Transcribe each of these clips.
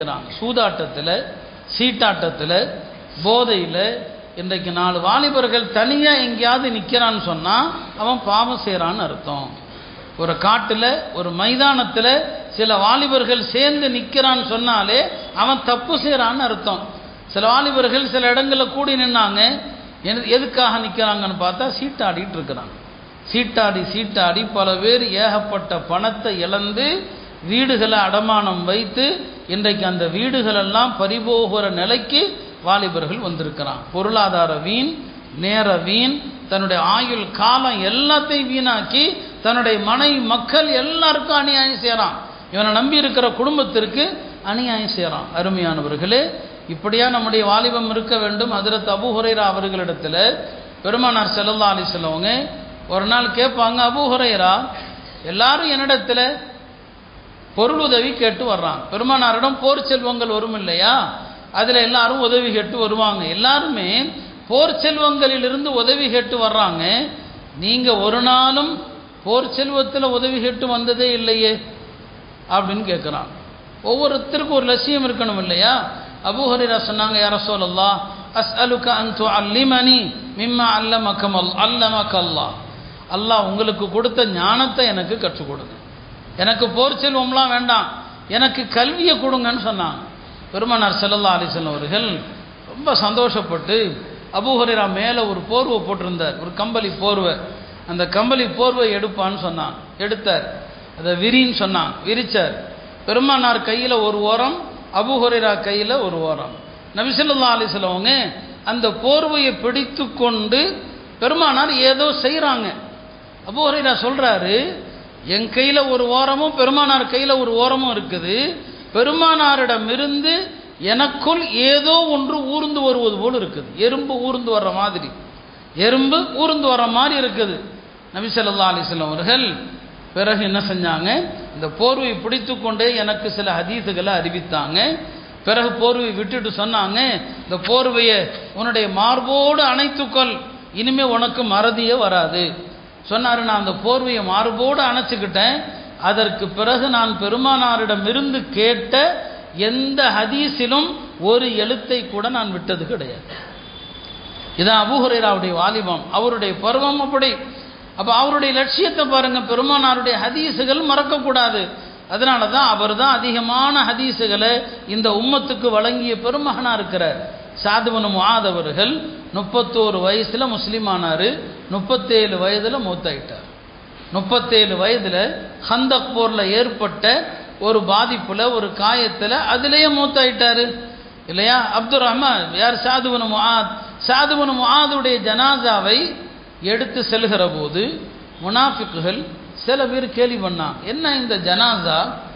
சூதாட்டத்தில் சீட்டாட்டத்தில் போதையில் இன்றைக்கு நாலு வாலிபர்கள் தனியாக எங்கேயாவது நிற்கிறான்னு சொன்னால் அவன் பாவம் செய்கிறான்னு அர்த்தம் ஒரு காட்டில் ஒரு மைதானத்தில் சில வாலிபர்கள் சேர்ந்து நிற்கிறான்னு சொன்னாலே அவன் தப்பு செய்கிறான்னு அர்த்தம் சில வாலிபர்கள் சில இடங்களில் கூடி நின்னாங்க எது- எதுக்காக நிற்கிறாங்கன்னு பார்த்தா சீட்டாடிட்டு இருக்கிறாங்க சீட்டாடி சீட்டாடி பல பேர் ஏகப்பட்ட பணத்தை இழந்து வீடுகளை அடமானம் வைத்து இன்றைக்கு அந்த வீடுகளெல்லாம் பறிபோகிற நிலைக்கு வாலிபர்கள் வந்திருக்கிறான் பொருளாதார வீண் நேர வீண் தன்னுடைய ஆயுள் காலம் எல்லாத்தையும் வீணாக்கி தன்னுடைய மனை மக்கள் எல்லாருக்கும் அநியாயம் செய்கிறான் இவனை நம்பி இருக்கிற குடும்பத்திற்கு அநியாயம் செய்கிறான் அருமையானவர்களே இப்படியா நம்முடைய வாலிபம் இருக்க வேண்டும் ஹஜரத் அபூ ஹுரைரா அவர்களிடத்துல பெருமானார் ஸல்லல்லாஹு அலைஹி வஸல்லமங்க ஒரு நாள் கேட்பாங்க அபூ ஹுரைரா எல்லாரும் என்னிடத்துல பொருள் உதவி கேட்டு வர்றாங்க பெருமானாரிடம் போர் செல்வங்கள் வரும் இல்லையா அதில் எல்லாரும் உதவி கேட்டு வருவாங்க எல்லாருமே போர் செல்வங்களிலிருந்து உதவி கேட்டு வர்றாங்க நீங்கள் ஒரு நாளும் போர் செல்வத்தில் உதவி கேட்டு வந்ததே இல்லையே அப்படின்னு கேட்குறான் ஒவ்வொருத்தருக்கும் ஒரு லட்சியம் இருக்கணும் இல்லையா அபூ ஹுரைரா சொன்னாங்க யார சொல்லல்லா அஸ் அலுக்க அன்து அல்லிமணி மிம்மா அல்லமக்கம் அல் அல்லமக்க அல்லாஹ் அல்லாஹ் உங்களுக்கு கொடுத்த ஞானத்தை எனக்கு கற்றுக் கொடுங்க எனக்கு போர் செல்வம்லாம் வேண்டாம் எனக்கு கல்வியை கொடுங்கன்னு சொன்னாங்க பெருமானார் ஸல்லல்லாஹு அலைஹி வஸல்லம் அவர்கள் ரொம்ப சந்தோஷப்பட்டு அபூ ஹுரைரா மேலே ஒரு போர்வை போட்டிருந்தார் ஒரு கம்பளி போர்வை அந்த கம்பளி போர்வை எடுப்பான்னு சொன்னான் எடுத்தார் அதை விரின்னு சொன்னான் விரிச்சார் பெருமானார் கையில் ஒரு ஓரம் அபூ ஹுரைரா கையில் ஒரு ஓரம் நபிசல்லா அலிஸ்லவங்க அந்த போர்வையை பிடித்து கொண்டு பெருமானார் ஏதோ செய்கிறாங்க அபூ ஹுரைரா சொல்கிறாரு என் கையில் ஒரு ஓரமும் பெருமானார் கையில் ஒரு ஓரமும் இருக்குது பெருமானாரிடமிருந்து எனக்குள் ஏதோ ஒன்று ஊர்ந்து வருவது போல் இருக்குது எறும்பு ஊர்ந்து வர்ற மாதிரி எறும்பு ஊர்ந்து வர்ற மாதிரி இருக்குது நபி ஸல்லல்லாஹு அலைஹி வஸல்லம் அவர்கள் பிறகு என்ன செஞ்சாங்க இந்த போர்வை பிடித்து கொண்டே எனக்கு சில ஹதீஸுகளை அறிவித்தாங்க பிறகு போர்வை விட்டுட்டு சொன்னாங்க இந்த போர்வையை உன்னுடைய மார்போடு அணைத்துக்கொள் இனிமே உனக்கு மறதியே வராது சொன்னாரு நான் அந்த போர்வையை மார்போடு அணைச்சிக்கிட்டேன் அதற்கு பிறகு நான் பெருமானாரிடமிருந்து கேட்ட எந்த ஹதீஸிலும் ஒரு எழுத்தை கூட நான் விட்டது கிடையாது இதான் அபூஹுரைராவுடைய வாலிபம் அவருடைய பருவம் அப்படி அப்போ அவருடைய லட்சியத்தை பாருங்க பெருமானாருடைய ஹதீஸுகள் மறக்கக்கூடாது அதனால தான் அவர் தான் அதிகமான ஹதீஸுகளை இந்த உம்மத்துக்கு வழங்கிய பெருமகனாக இருக்கிறார் சாதுவனு முஆத் அவர்கள் முப்பத்தோரு வயசில் முஸ்லீமானார் முப்பத்தேழு வயதில் மூத்தாயிட்டார் முப்பத்தேழு வயதில் ஹந்தக் போரில் ஏற்பட்ட ஒரு பாதிப்பில் ஒரு காயத்தில் அதிலேயே மூத்தாயிட்டாரு இல்லையா அப்துல் ரஹ்மான் யார் சாதுவனு முஆத் சாதுவனு முஆதுடைய ஜனாசாவை எடுத்து செல்கிற போது முனாஃபிக்குகள் சில பேர் கேலி பண்ணாங்க என்ன இந்த ஜனாசா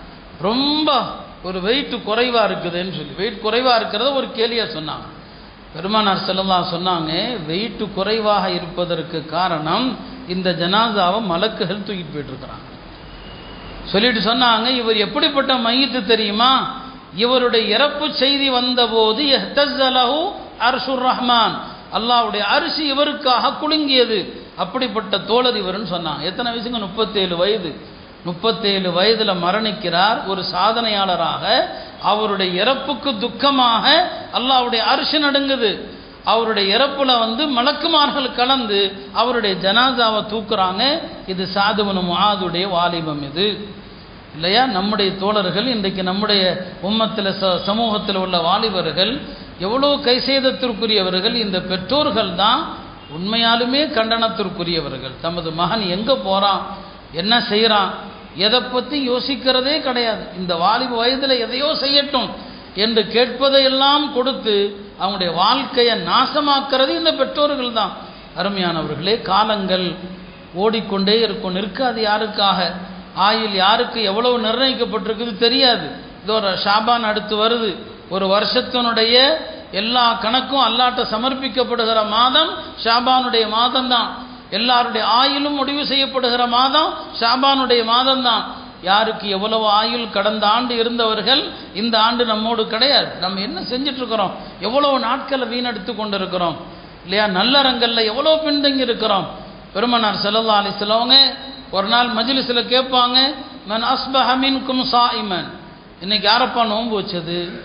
ரொம்ப ஒரு வெயிட் குறைவாக இருக்குதுன்னு சொல்லி வெயிட் குறைவாக இருக்கிறத ஒரு கேலியாக சொன்னாங்க பெருமானார் ஸல்லல்லாஹு சொன்னாங்க வெயிட் குறைவாக இருப்பதற்கு காரணம் இந்த ஜனாசாவை மலக்குகள் தூக்கிட்டு போயிட்டு இருக்கிறாங்க சொல்லிட்டு சொன்னாங்க இவர் எப்படிப்பட்ட மையத்து தெரியுமா இவருடைய இறப்பு செய்தி வந்தபோது எஹ்தஸ்ஸலஹு அர்ஷுர் ரஹ்மான் அல்லாஹ்வுடைய அரிசி இவருக்காக குலுங்கியது அப்படிப்பட்ட தோழர் இவர்னு சொன்னாங்க எத்தனை வயசுங்க முப்பத்தேழு வயது முப்பத்தேழு வயதில் மரணிக்கிறார் ஒரு சாதனையாளராக அவருடைய இறப்புக்கு துக்கமாக அல்லாஹ்வுடைய அரிசி நடுங்குது அவருடைய இறப்புல வந்து மலக்குமார்கள் கலந்து அவருடைய ஜனாசாவை தூக்குறாங்க இது சாதுவனு முஆதுடைய வாலிபம் இது இல்லையா நம்முடைய தோழர்கள் இன்றைக்கு நம்முடைய உம்மத்தில் ச சமூகத்தில் உள்ள வாலிபர்கள் எவ்வளோ கைசேதத்திற்குரியவர்கள் இந்த பெற்றோர்கள் தான் உண்மையாலுமே கண்டனத்திற்குரியவர்கள் தமது மகன் எங்கே போகிறான் என்ன செய்கிறான் எதை பற்றி யோசிக்கிறதே கிடையாது இந்த வாலிப வயதில் எதையோ செய்யட்டும் என்று கேட்பதையெல்லாம் கொடுத்து அவங்களுடைய வாழ்க்கையை நாசமாக்குறது இந்த பெற்றோர்கள் தான் அருமையானவர்களே காலங்கள் ஓடிக்கொண்டே இருக்கும் நிற்காது யாருக்காக ஆயில் யாருக்கு எவ்வளவு நிர்ணயிக்கப்பட்டிருக்குது தெரியாது இதோ ஒரு ஷாபான் அடுத்து வருது ஒரு வருஷத்தினுடைய எல்லா கணக்கும் அல்லாட்ட சமர்ப்பிக்கப்படுகிற மாதம் ஷாபானுடைய மாதம் தான் எல்லாருடைய ஆயுளும் முடிவு செய்யப்படுகிற மாதம் ஷாபானுடைய மாதம் தான் யாருக்கு எவ்வளவு ஆயுள் கடந்த ஆண்டு இருந்தவர்கள் இந்த ஆண்டு நம்மோடு கிடையாது நம்ம என்ன செஞ்சுட்டு இருக்கிறோம் எவ்வளவு நாட்களை வீணடித்து கொண்டிருக்கிறோம் இல்லையா நல்லறங்களில் எவ்வளோ பின்தங்கி இருக்கிறோம் பெருமனார் ஸல்லல்லாஹு அலைஹி வஸல்லம் ஒரு நாள் மஜ்லிஸில் கேட்பாங்க மன் அஸ்பஹ மின்கும் சாயிமன் இன்னைக்கு யாரப்பா நோன்பு வச்சது